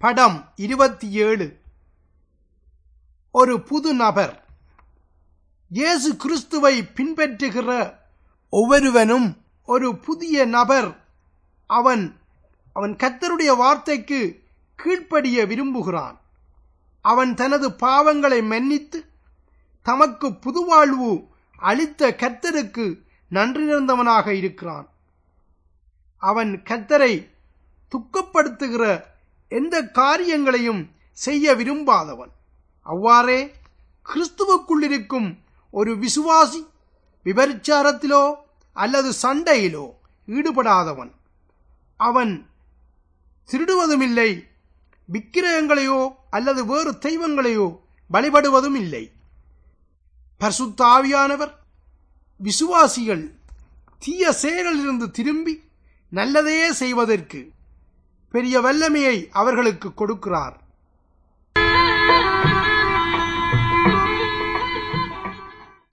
படம் இருபத்தி ஏழு ஒரு புது நபர் இயேசு கிறிஸ்துவை பின்பற்றுகிற ஒவ்வொருவனும் ஒரு புதிய நபர் அவன் அவன் கர்த்தருடைய வார்த்தைக்கு கீழ்ப்படிய விரும்புகிறான் அவன் தனது பாவங்களை மன்னித்து தமக்கு புதுவாழ்வு அளித்த கர்த்தருக்கு நன்றி நிறைந்தவனாக இருக்கிறான் அவன் கர்த்தரை துக்கப்படுத்துகிற எந்த காரியங்களையும் செய்ய விரும்பாதவன் அவ்வாறே கிறிஸ்துவுக்குள் இருக்கும் ஒரு விசுவாசி விபரிச்சாரத்திலோ அல்லது சண்டையிலோ ஈடுபடாதவன் அவன் திருடுவதுமில்லை விக்கிரகங்களையோ அல்லது வேறு தெய்வங்களையோ வழிபடுவதும் இல்லை பரிசுத்தாவியானவர் விசுவாசிகள் தீய செயலிலிருந்து திரும்பி நல்லதையே செய்வதற்கு பெரிய வல்லமையை அவர்களுக்கு கொடுக்கிறார்